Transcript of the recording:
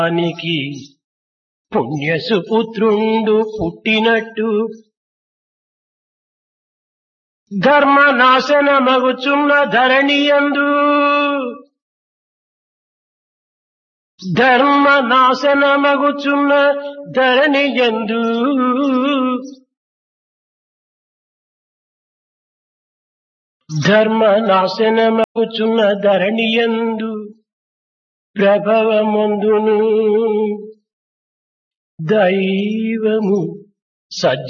దానికి పుణ్యసుపుత్రుండు పుట్టినట్టు ధర్మ నాశనమగుచున్న ధరణియందు ధర్మ నాశనమగుచున్న ధరణియందు ధర్మ నాశనమగుచున్న ధరణియందు ప్రభవమందును దైవము సజ్జ